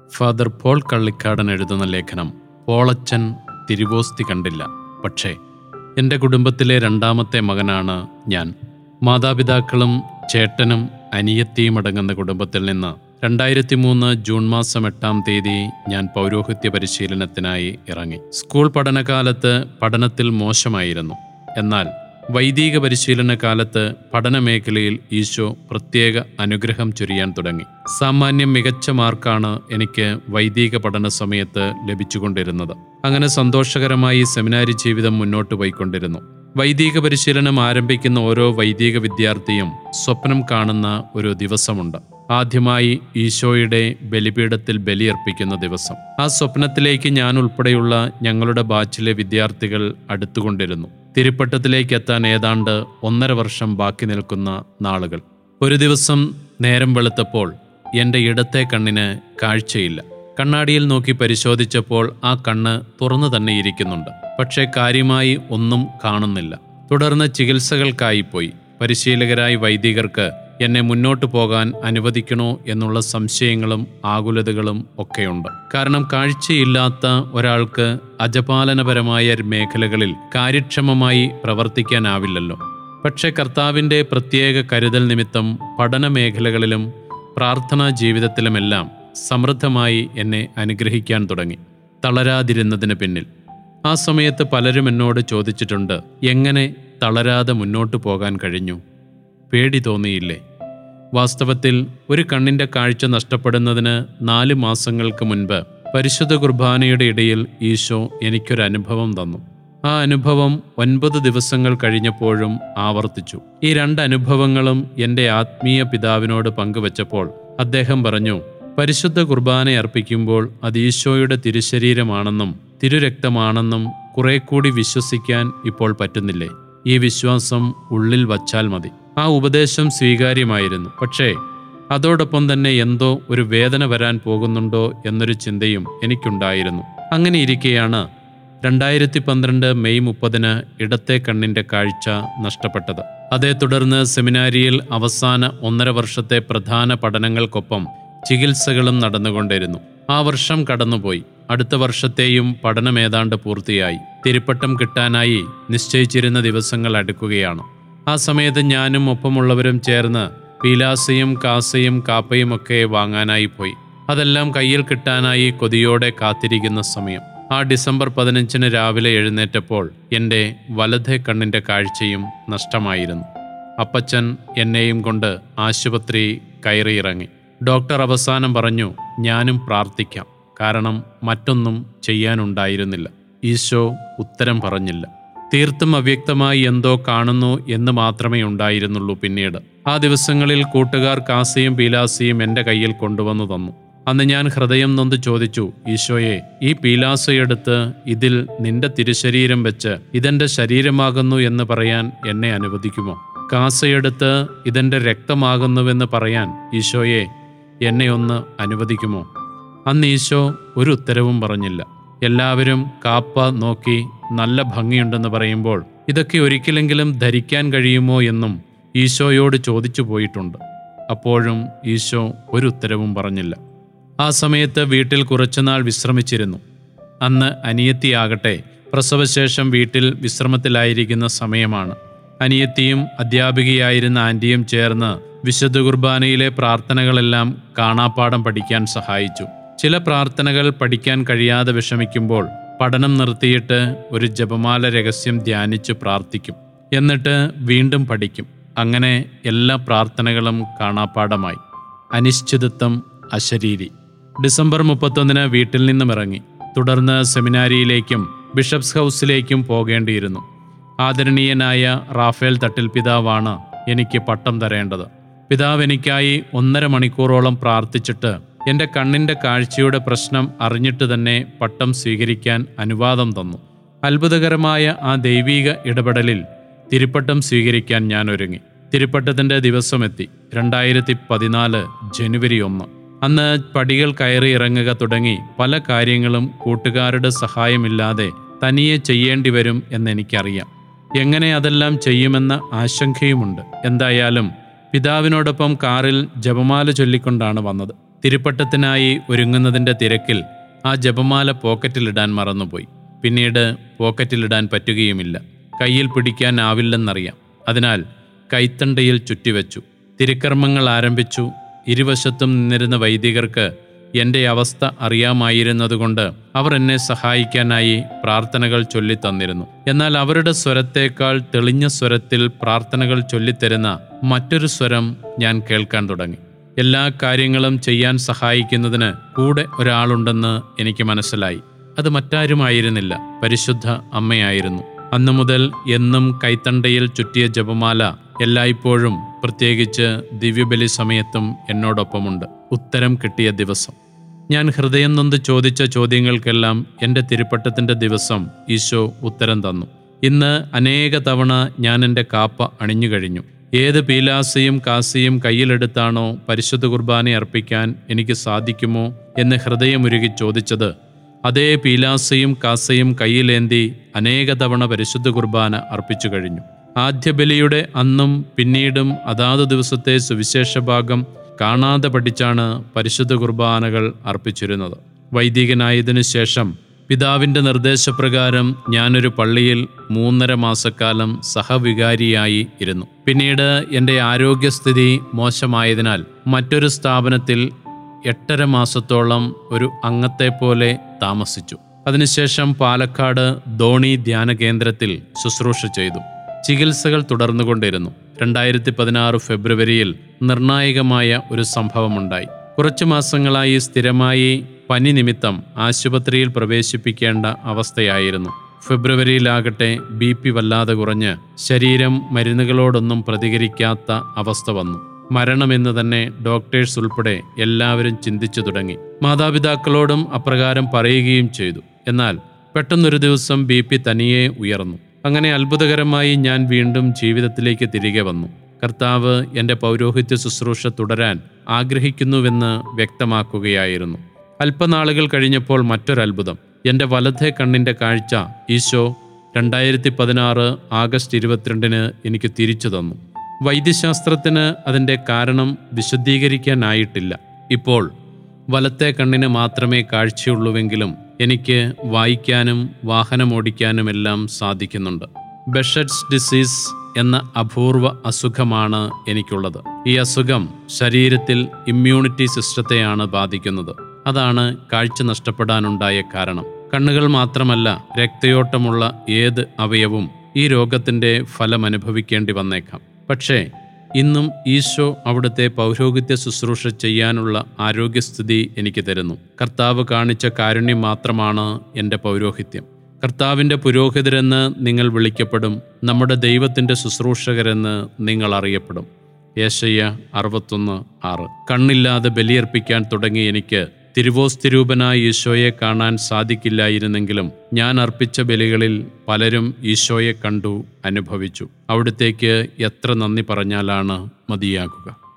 father Paul കള്ളിക്കാടൻ എഴുതുന്ന ലേഖനം പോളച്ചൻ തിരുവോസ്തി കണ്ടില്ല പക്ഷേ എൻ്റെ കുടുംബത്തിലെ രണ്ടാമത്തെ മകനാണ് ഞാൻ മാതാപിതാക്കളും ചേട്ടനും അനിയത്തിയും അടങ്ങുന്ന കുടുംബത്തിൽ നിന്ന് രണ്ടായിരത്തി മൂന്ന് ജൂൺ മാസം എട്ടാം തീയതി ഞാൻ പൗരോഹിത്യ പരിശീലനത്തിനായി ഇറങ്ങി സ്കൂൾ പഠനകാലത്ത് പഠനത്തിൽ മോശമായിരുന്നു എന്നാൽ വൈദിക പരിശീലന കാലത്ത് പഠനമേഖലയിൽ ഈശോ പ്രത്യേക അനുഗ്രഹം ചൊരിയാൻ തുടങ്ങി സാമാന്യം മികച്ച മാർക്കാണ് എനിക്ക് വൈദിക പഠന സമയത്ത് ലഭിച്ചുകൊണ്ടിരുന്നത് അങ്ങനെ സന്തോഷകരമായി സെമിനാരി ജീവിതം മുന്നോട്ട് പോയിക്കൊണ്ടിരുന്നു വൈദിക പരിശീലനം ആരംഭിക്കുന്ന ഓരോ വൈദിക വിദ്യാർത്ഥിയും സ്വപ്നം കാണുന്ന ഒരു ദിവസമുണ്ട് ആദ്യമായി ഈശോയുടെ ബലിപീഠത്തിൽ ബലിയർപ്പിക്കുന്ന ദിവസം ആ സ്വപ്നത്തിലേക്ക് ഞാൻ ഉൾപ്പെടെയുള്ള ഞങ്ങളുടെ ബാച്ചിലെ വിദ്യാർത്ഥികൾ അടുത്തുകൊണ്ടിരുന്നു തിരുപ്പട്ടത്തിലേക്ക് എത്താൻ ഏതാണ്ട് ഒന്നര വർഷം ബാക്കി നിൽക്കുന്ന നാളുകൾ ഒരു ദിവസം നേരം വെളുത്തപ്പോൾ എൻ്റെ ഇടത്തെ കണ്ണിന് കാഴ്ചയില്ല കണ്ണാടിയിൽ നോക്കി പരിശോധിച്ചപ്പോൾ ആ കണ്ണ് തുറന്നു തന്നെ ഇരിക്കുന്നുണ്ട് പക്ഷേ കാര്യമായി ഒന്നും കാണുന്നില്ല തുടർന്ന് ചികിത്സകൾക്കായി പോയി പരിശീലകരായി വൈദികർക്ക് എന്നെ മുന്നോട്ട് പോകാൻ അനുവദിക്കണോ എന്നുള്ള സംശയങ്ങളും ആകുലതകളും ഒക്കെയുണ്ട് കാരണം കാഴ്ചയില്ലാത്ത ഒരാൾക്ക് അജപാലനപരമായ മേഖലകളിൽ കാര്യക്ഷമമായി പ്രവർത്തിക്കാനാവില്ലല്ലോ പക്ഷേ കർത്താവിൻ്റെ പ്രത്യേക കരുതൽ നിമിത്തം പഠന മേഖലകളിലും പ്രാർത്ഥനാ ജീവിതത്തിലുമെല്ലാം സമൃദ്ധമായി എന്നെ അനുഗ്രഹിക്കാൻ തുടങ്ങി തളരാതിരുന്നതിന് പിന്നിൽ ആ സമയത്ത് പലരും എന്നോട് ചോദിച്ചിട്ടുണ്ട് എങ്ങനെ തളരാതെ മുന്നോട്ട് പോകാൻ കഴിഞ്ഞു പേടി തോന്നിയില്ലേ വാസ്തവത്തിൽ ഒരു കണ്ണിൻ്റെ കാഴ്ച നഷ്ടപ്പെടുന്നതിന് നാല് മാസങ്ങൾക്ക് മുൻപ് പരിശുദ്ധ കുർബാനയുടെ ഇടയിൽ ഈശോ എനിക്കൊരു അനുഭവം തന്നു ആ അനുഭവം ഒൻപത് ദിവസങ്ങൾ കഴിഞ്ഞപ്പോഴും ആവർത്തിച്ചു ഈ രണ്ട് അനുഭവങ്ങളും എൻ്റെ ആത്മീയ പിതാവിനോട് പങ്കുവച്ചപ്പോൾ അദ്ദേഹം പറഞ്ഞു പരിശുദ്ധ കുർബാന അർപ്പിക്കുമ്പോൾ അത് ഈശോയുടെ തിരുശരീരമാണെന്നും തിരുരക്തമാണെന്നും കുറെ കൂടി വിശ്വസിക്കാൻ ഇപ്പോൾ പറ്റുന്നില്ലേ ഈ വിശ്വാസം ഉള്ളിൽ വച്ചാൽ മതി ആ ഉപദേശം സ്വീകാര്യമായിരുന്നു പക്ഷേ അതോടൊപ്പം തന്നെ എന്തോ ഒരു വേദന വരാൻ പോകുന്നുണ്ടോ എന്നൊരു ചിന്തയും എനിക്കുണ്ടായിരുന്നു അങ്ങനെ ഇരിക്കെയാണ് രണ്ടായിരത്തി പന്ത്രണ്ട് മെയ് മുപ്പതിന് ഇടത്തെ കണ്ണിന്റെ കാഴ്ച നഷ്ടപ്പെട്ടത് അതേ തുടർന്ന് സെമിനാരിയിൽ അവസാന ഒന്നര വർഷത്തെ പ്രധാന പഠനങ്ങൾക്കൊപ്പം ചികിത്സകളും നടന്നുകൊണ്ടിരുന്നു ആ വർഷം കടന്നുപോയി അടുത്ത വർഷത്തെയും പഠനം ഏതാണ്ട് പൂർത്തിയായി തിരുപ്പട്ടം കിട്ടാനായി നിശ്ചയിച്ചിരുന്ന ദിവസങ്ങൾ അടുക്കുകയാണ് ആ സമയത്ത് ഞാനും ഒപ്പമുള്ളവരും ചേർന്ന് പീലാസയും കാസയും കാപ്പയും ഒക്കെ വാങ്ങാനായി പോയി അതെല്ലാം കയ്യിൽ കിട്ടാനായി കൊതിയോടെ കാത്തിരിക്കുന്ന സമയം ആ ഡിസംബർ പതിനഞ്ചിന് രാവിലെ എഴുന്നേറ്റപ്പോൾ എൻ്റെ വലതേ കണ്ണിൻ്റെ കാഴ്ചയും നഷ്ടമായിരുന്നു അപ്പച്ചൻ എന്നെയും കൊണ്ട് ആശുപത്രി കയറിയിറങ്ങി ഡോക്ടർ അവസാനം പറഞ്ഞു ഞാനും പ്രാർത്ഥിക്കാം കാരണം മറ്റൊന്നും ചെയ്യാനുണ്ടായിരുന്നില്ല ഈശോ ഉത്തരം പറഞ്ഞില്ല തീർത്തും അവ്യക്തമായി എന്തോ കാണുന്നു എന്ന് മാത്രമേ ഉണ്ടായിരുന്നുള്ളൂ പിന്നീട് ആ ദിവസങ്ങളിൽ കൂട്ടുകാർ കാസയും പീലാസയും എൻ്റെ കയ്യിൽ കൊണ്ടുവന്നു തന്നു അന്ന് ഞാൻ ഹൃദയം നൊന്ത് ചോദിച്ചു ഈശോയെ ഈ പീലാസയെടുത്ത് ഇതിൽ നിന്റെ തിരുശരീരം വെച്ച് ഇതെന്റെ ശരീരമാകുന്നു എന്ന് പറയാൻ എന്നെ അനുവദിക്കുമോ കാസയെടുത്ത് ഇതെന്റെ രക്തമാകുന്നുവെന്ന് പറയാൻ ഈശോയെ എന്നെ ഒന്ന് അനുവദിക്കുമോ അന്ന് ഈശോ ഒരു ഉത്തരവും പറഞ്ഞില്ല എല്ലാവരും കാപ്പ നോക്കി നല്ല ഭംഗിയുണ്ടെന്ന് പറയുമ്പോൾ ഇതൊക്കെ ഒരിക്കലെങ്കിലും ധരിക്കാൻ കഴിയുമോ എന്നും ഈശോയോട് ചോദിച്ചു പോയിട്ടുണ്ട് അപ്പോഴും ഈശോ ഒരു ഉത്തരവും പറഞ്ഞില്ല ആ സമയത്ത് വീട്ടിൽ കുറച്ചുനാൾ വിശ്രമിച്ചിരുന്നു അന്ന് അനിയത്തിയാകട്ടെ പ്രസവശേഷം വീട്ടിൽ വിശ്രമത്തിലായിരിക്കുന്ന സമയമാണ് അനിയത്തിയും അധ്യാപികയായിരുന്ന ആൻറ്റിയും ചേർന്ന് വിശുദ്ധ കുർബാനയിലെ പ്രാർത്ഥനകളെല്ലാം കാണാപ്പാടം പഠിക്കാൻ സഹായിച്ചു ചില പ്രാർത്ഥനകൾ പഠിക്കാൻ കഴിയാതെ വിഷമിക്കുമ്പോൾ പഠനം നിർത്തിയിട്ട് ഒരു ജപമാല രഹസ്യം ധ്യാനിച്ച് പ്രാർത്ഥിക്കും എന്നിട്ട് വീണ്ടും പഠിക്കും അങ്ങനെ എല്ലാ പ്രാർത്ഥനകളും കാണാപ്പാടമായി അനിശ്ചിതത്വം അശരീരി ഡിസംബർ മുപ്പത്തൊന്നിന് വീട്ടിൽ നിന്നും ഇറങ്ങി തുടർന്ന് സെമിനാരിയിലേക്കും ബിഷപ്സ് ഹൗസിലേക്കും പോകേണ്ടിയിരുന്നു ആദരണീയനായ റാഫേൽ തട്ടിൽ പിതാവാണ് എനിക്ക് പട്ടം തരേണ്ടത് പിതാവ് എനിക്കായി ഒന്നര മണിക്കൂറോളം പ്രാർത്ഥിച്ചിട്ട് എൻ്റെ കണ്ണിൻ്റെ കാഴ്ചയുടെ പ്രശ്നം അറിഞ്ഞിട്ട് തന്നെ പട്ടം സ്വീകരിക്കാൻ അനുവാദം തന്നു അത്ഭുതകരമായ ആ ദൈവീക ഇടപെടലിൽ തിരുപ്പട്ടം സ്വീകരിക്കാൻ ഞാൻ ഒരുങ്ങി തിരുപ്പട്ടത്തിൻ്റെ ദിവസമെത്തി രണ്ടായിരത്തി പതിനാല് ജനുവരി ഒന്ന് അന്ന് പടികൾ കയറി ഇറങ്ങുക തുടങ്ങി പല കാര്യങ്ങളും കൂട്ടുകാരുടെ സഹായമില്ലാതെ തനിയെ ചെയ്യേണ്ടി വരും എന്നെനിക്കറിയാം എങ്ങനെ അതെല്ലാം ചെയ്യുമെന്ന ആശങ്കയുമുണ്ട് എന്തായാലും പിതാവിനോടൊപ്പം കാറിൽ ജപമാല ചൊല്ലിക്കൊണ്ടാണ് വന്നത് തിരുപ്പട്ടത്തിനായി ഒരുങ്ങുന്നതിൻ്റെ തിരക്കിൽ ആ ജപമാല പോക്കറ്റിലിടാൻ മറന്നുപോയി പിന്നീട് പോക്കറ്റിലിടാൻ പറ്റുകയുമില്ല കയ്യിൽ പിടിക്കാനാവില്ലെന്നറിയാം അതിനാൽ കൈത്തണ്ടയിൽ ചുറ്റിവെച്ചു തിരുക്കർമ്മങ്ങൾ ആരംഭിച്ചു ഇരുവശത്തും നിന്നിരുന്ന വൈദികർക്ക് എൻ്റെ അവസ്ഥ അറിയാമായിരുന്നതുകൊണ്ട് അവർ എന്നെ സഹായിക്കാനായി പ്രാർത്ഥനകൾ ചൊല്ലിത്തന്നിരുന്നു എന്നാൽ അവരുടെ സ്വരത്തേക്കാൾ തെളിഞ്ഞ സ്വരത്തിൽ പ്രാർത്ഥനകൾ ചൊല്ലിത്തരുന്ന മറ്റൊരു സ്വരം ഞാൻ കേൾക്കാൻ തുടങ്ങി എല്ലാ കാര്യങ്ങളും ചെയ്യാൻ സഹായിക്കുന്നതിന് കൂടെ ഒരാളുണ്ടെന്ന് എനിക്ക് മനസ്സിലായി അത് മറ്റാരുമായിരുന്നില്ല പരിശുദ്ധ അമ്മയായിരുന്നു അന്നു മുതൽ എന്നും കൈത്തണ്ടയിൽ ചുറ്റിയ ജപമാല എല്ലായ്പ്പോഴും പ്രത്യേകിച്ച് ദിവ്യബലി സമയത്തും എന്നോടൊപ്പമുണ്ട് ഉത്തരം കിട്ടിയ ദിവസം ഞാൻ ഹൃദയം നൊന്ത് ചോദിച്ച ചോദ്യങ്ങൾക്കെല്ലാം എൻ്റെ തിരുപ്പട്ടത്തിൻ്റെ ദിവസം ഈശോ ഉത്തരം തന്നു ഇന്ന് അനേക തവണ ഞാൻ എൻ്റെ കാപ്പ അണിഞ്ഞു കഴിഞ്ഞു ഏത് പീലാസയും കാസിയും കയ്യിലെടുത്താണോ പരിശുദ്ധ കുർബാന അർപ്പിക്കാൻ എനിക്ക് സാധിക്കുമോ എന്ന് ഹൃദയമുരുകി ചോദിച്ചത് അതേ പീലാസയും കാസയും കയ്യിലേന്തി അനേക തവണ പരിശുദ്ധ കുർബാന അർപ്പിച്ചു കഴിഞ്ഞു ആദ്യ ബലിയുടെ അന്നും പിന്നീടും അതാത് ദിവസത്തെ സുവിശേഷ ഭാഗം കാണാതെ പഠിച്ചാണ് പരിശുദ്ധ കുർബാനകൾ അർപ്പിച്ചിരുന്നത് വൈദികനായതിനു ശേഷം പിതാവിൻ്റെ നിർദ്ദേശപ്രകാരം ഞാനൊരു പള്ളിയിൽ മൂന്നര മാസക്കാലം സഹവികാരിയായി ഇരുന്നു പിന്നീട് എൻ്റെ ആരോഗ്യസ്ഥിതി മോശമായതിനാൽ മറ്റൊരു സ്ഥാപനത്തിൽ എട്ടര മാസത്തോളം ഒരു അംഗത്തെ പോലെ താമസിച്ചു അതിനുശേഷം പാലക്കാട് ധോണി ധ്യാന കേന്ദ്രത്തിൽ ശുശ്രൂഷ ചെയ്തു ചികിത്സകൾ തുടർന്നുകൊണ്ടിരുന്നു രണ്ടായിരത്തി പതിനാറ് ഫെബ്രുവരിയിൽ നിർണായകമായ ഒരു സംഭവമുണ്ടായി കുറച്ചു മാസങ്ങളായി സ്ഥിരമായി പനി നിമിത്തം ആശുപത്രിയിൽ പ്രവേശിപ്പിക്കേണ്ട അവസ്ഥയായിരുന്നു ഫെബ്രുവരിയിലാകട്ടെ ബി പി വല്ലാതെ കുറഞ്ഞ് ശരീരം മരുന്നുകളോടൊന്നും പ്രതികരിക്കാത്ത അവസ്ഥ വന്നു മരണമെന്ന് തന്നെ ഡോക്ടേഴ്സ് ഉൾപ്പെടെ എല്ലാവരും ചിന്തിച്ചു തുടങ്ങി മാതാപിതാക്കളോടും അപ്രകാരം പറയുകയും ചെയ്തു എന്നാൽ പെട്ടെന്നൊരു ദിവസം ബി പി തനിയെ ഉയർന്നു അങ്ങനെ അത്ഭുതകരമായി ഞാൻ വീണ്ടും ജീവിതത്തിലേക്ക് തിരികെ വന്നു കർത്താവ് എൻ്റെ പൗരോഹിത്യ ശുശ്രൂഷ തുടരാൻ ആഗ്രഹിക്കുന്നുവെന്ന് വ്യക്തമാക്കുകയായിരുന്നു അല്പനാളുകൾ കഴിഞ്ഞപ്പോൾ മറ്റൊരത്ഭുതം എൻ്റെ വലതേ കണ്ണിൻ്റെ കാഴ്ച ഈശോ രണ്ടായിരത്തി പതിനാറ് ആഗസ്റ്റ് ഇരുപത്തിരണ്ടിന് എനിക്ക് തിരിച്ചു തന്നു വൈദ്യശാസ്ത്രത്തിന് അതിൻ്റെ കാരണം വിശദീകരിക്കാനായിട്ടില്ല ഇപ്പോൾ വലത്തെ കണ്ണിന് മാത്രമേ കാഴ്ചയുള്ളൂവെങ്കിലും എനിക്ക് വായിക്കാനും വാഹനമോടിക്കാനുമെല്ലാം സാധിക്കുന്നുണ്ട് ബെഷറ്റ്സ് ഡിസീസ് എന്ന അപൂർവ അസുഖമാണ് എനിക്കുള്ളത് ഈ അസുഖം ശരീരത്തിൽ ഇമ്മ്യൂണിറ്റി സിസ്റ്റത്തെയാണ് ബാധിക്കുന്നത് അതാണ് കാഴ്ച നഷ്ടപ്പെടാനുണ്ടായ കാരണം കണ്ണുകൾ മാത്രമല്ല രക്തയോട്ടമുള്ള ഏത് അവയവും ഈ രോഗത്തിൻ്റെ ഫലം അനുഭവിക്കേണ്ടി വന്നേക്കാം പക്ഷേ ഇന്നും ഈശോ അവിടുത്തെ പൗരോഹിത്യ ശുശ്രൂഷ ചെയ്യാനുള്ള ആരോഗ്യസ്ഥിതി എനിക്ക് തരുന്നു കർത്താവ് കാണിച്ച കാരുണ്യം മാത്രമാണ് എൻ്റെ പൗരോഹിത്യം കർത്താവിൻ്റെ പുരോഹിതരെന്ന് നിങ്ങൾ വിളിക്കപ്പെടും നമ്മുടെ ദൈവത്തിൻ്റെ ശുശ്രൂഷകരെന്ന് നിങ്ങൾ അറിയപ്പെടും യേശയ്യ അറുപത്തൊന്ന് ആറ് കണ്ണില്ലാതെ ബലിയർപ്പിക്കാൻ തുടങ്ങിയ എനിക്ക് തിരുവോസ്തിരൂപനായ ഈശോയെ കാണാൻ സാധിക്കില്ലായിരുന്നെങ്കിലും ഞാൻ അർപ്പിച്ച ബലികളിൽ പലരും ഈശോയെ കണ്ടു അനുഭവിച്ചു അവിടത്തേക്ക് എത്ര നന്ദി പറഞ്ഞാലാണ് മതിയാകുക